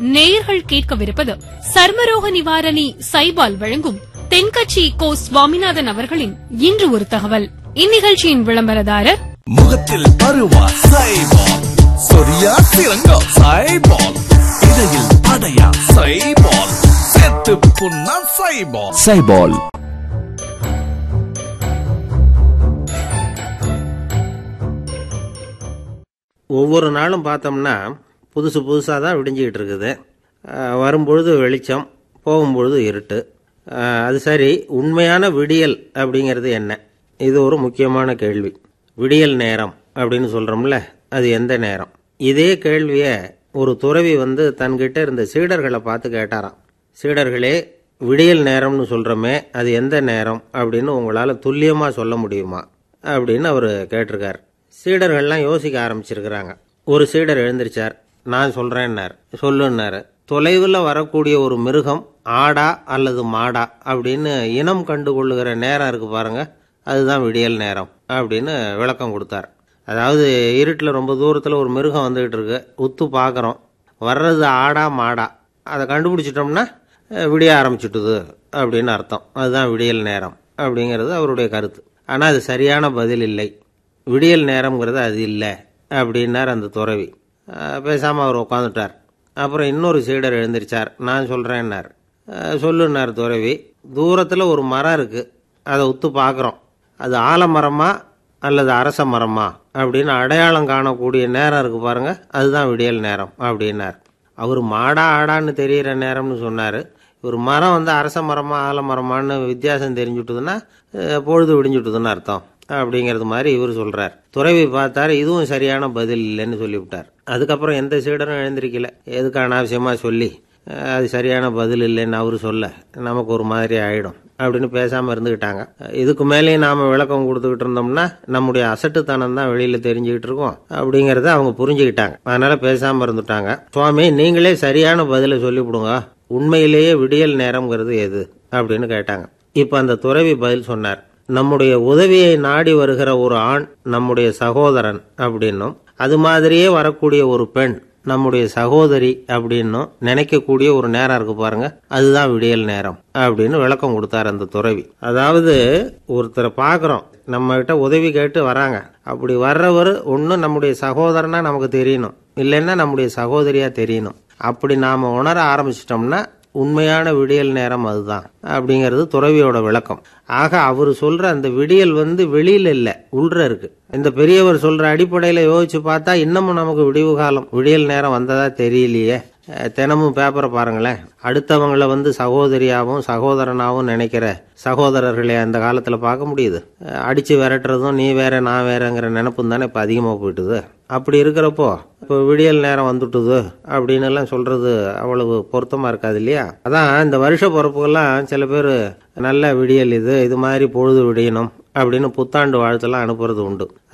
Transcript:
நேயர்கள் கேட்கவிருப்பது சர்மரோக நிவாரணி சைபால் வழங்கும் தென்கட்சி கோ சுவாமிநாதன் அவர்களின் இன்று ஒரு தகவல் இந்நிகழ்ச்சியின் விளம்பரதாரர் முகத்தில் பருவா சைபால் சொரியா சிறங்கா சைபால் இடையில் அடையா சைபால் செத்து புண்ணா சைபால் சைபால் ஒவ்வொரு நாளும் பார்த்தோம்னா புதுசு புதுசாக தான் விடிஞ்சிக்கிட்டு இருக்குது அஹ் வரும்பொழுது வெளிச்சம் போகும்பொழுது இருட்டு அஹ் அது சரி உண்மையான விடியல் அப்படிங்கிறது என்ன இது ஒரு முக்கியமான கேள்வி விடியல் நேரம் அப்படின்னு சொல்கிறோம்ல அது எந்த நேரம் இதே கேள்வியை ஒரு துறவி வந்து தன்கிட்ட இருந்த சீடர்களை பார்த்து கேட்டாராம் சீடர்களே விடியல் நேரம்னு சொல்கிறோமே அது எந்த நேரம் அப்படின்னு உங்களால் துல்லியமாக சொல்ல முடியுமா அப்படின்னு அவர் கேட்டிருக்கார் சீடர்கள்லாம் யோசிக்க ஆரம்பிச்சிருக்கிறாங்க ஒரு சீடர் எழுந்திருச்சார் நான் சொல்கிறேன்னார் சொல்லுன்னாரு தொலைவில் வரக்கூடிய ஒரு மிருகம் ஆடா அல்லது மாடா அப்படின்னு இனம் கண்டுகொள்ளுகிற நேரம் இருக்கு பாருங்க அதுதான் விடியல் நேரம் அப்படின்னு விளக்கம் கொடுத்தார் அதாவது இருட்டில் ரொம்ப தூரத்தில் ஒரு மிருகம் வந்துகிட்டு இருக்கு உத்து பார்க்குறோம் வர்றது ஆடா மாடா அதை கண்டுபிடிச்சிட்டோம்னா அஹ், விடிய ஆரம்பிச்சுட்டுது அப்படின்னு அர்த்தம் அதுதான் விடியல் நேரம் அப்படிங்கிறது அவருடைய கருத்து ஆனால் அது சரியான பதில் இல்லை விடியல் நேரம்ங்கிறது அது இல்லை அப்படின்னார் அந்த துறவி பேசாமல் அவர் உட்காந்துட்டார் அப்புறம் இன்னொரு சீடர் எழுந்திருச்சார் நான் சொல்கிறேன்னார் சொல்லுன்னார் துறவி தூரத்தில் ஒரு மரம் இருக்குது அதை உத்து பார்க்குறோம் அது ஆலமரமா அல்லது அரச மரமா அப்படின்னு அடையாளம் காணக்கூடிய நேரம் இருக்கு பாருங்க அதுதான் விடியல் நேரம் அப்படின்னார் அவர் மாடா ஆடான்னு தெரியிற நேரம்னு சொன்னார் ஒரு மரம் வந்து அரச மரமா ஆலமரமான்னு வித்தியாசம் தெரிஞ்சுட்டுதுன்னா அஹ், பொழுது விடிஞ்சுட்டுதுன்னு அர்த்தம் அப்படிங்கிறது மாதிரி இவர் சொல்றார் துறவி பார்த்தாரு இதுவும் சரியான பதில் இல்லைன்னு சொல்லிவிட்டார் அதுக்கப்புறம் எந்த சீடரும் எழுந்திருக்கல எதுக்கு அனாவசியமா சொல்லி அஹ், அது சரியான பதில் இல்லைன்னு அவரு சொல்ல நமக்கு ஒரு மாதிரி ஆயிடும் அப்படின்னு பேசாம இருந்துக்கிட்டாங்க இதுக்கு மேலேயும் நாம விளக்கம் கொடுத்துக்கிட்டு இருந்தோம்னா நம்முடைய அசட்டுத்தனம் தான் வெளியில தெரிஞ்சுக்கிட்டு இருக்கோம் அப்படிங்கறத அவங்க புரிஞ்சுக்கிட்டாங்க அதனால பேசாம இருந்துட்டாங்க சுவாமி நீங்களே சரியான பதிலை சொல்லிவிடுங்க உண்மையிலேயே விடியல் நேரம்ங்கிறது எது அப்படின்னு கேட்டாங்க இப்ப அந்த துறவி பதில் சொன்னார் நம்முடைய உதவியை நாடி வருகிற ஒரு ஆண் நம்முடைய சகோதரன் அப்படின்னும் அது மாதிரியே வரக்கூடிய ஒரு பெண் நம்முடைய சகோதரி அப்படின்னும் நினைக்கக்கூடிய ஒரு நேரம் இருக்கு பாருங்க அதுதான் விடியல் நேரம் அப்படின்னு விளக்கம் கொடுத்தார் அந்த துறவி அதாவது ஒருத்தரை பார்க்குறோம் நம்ம கிட்ட உதவி கேட்டு வராங்க அப்படி வர்றவர் ஒன்று நம்முடைய சகோதரனா நமக்கு தெரியணும் இல்லைன்னா நம்முடைய சகோதரியா தெரியணும் அப்படி நாம உணர ஆரம்பிச்சிட்டோம்னா உண்மையான விடியல் நேரம் அதுதான் அப்படிங்கிறது துறவியோட விளக்கம் ஆக அவர் சொல்ற அந்த விடியல் வந்து வெளியில இல்ல உள்ற இருக்கு இந்த பெரியவர் சொல்ற அடிப்படையில யோசிச்சு பார்த்தா இன்னமும் நமக்கு விடிவு காலம் விடியல் நேரம் வந்ததா தெரியலையே அஹ், தினமும் பேப்பரை பாருங்களேன் அடுத்தவங்களை வந்து சகோதரியாவும் சகோதரனாவும் நினைக்கிற சகோதரர்களை அந்த காலத்துல பார்க்க முடியுது அஹ், அடிச்சு விரட்டுறதும் நீ வேற நான் வேறங்கிற நினப்பும் தானே இப்ப அதிகமா போயிட்டுது அப்படி இருக்கிறப்போ இப்போ விடியல் நேரம் வந்துட்டுது அப்படின்னு எல்லாம் சொல்றது அவ்வளவு பொருத்தமா இருக்காது இல்லையா அதான் இந்த வருஷ பிறப்புகள்லாம் சில பேர் நல்ல விடியல் இது இது மாதிரி பொழுது விடியணும் அப்படின்னு புத்தாண்டு வாழ்த்தெல்லாம் அனுப்புறது உண்டு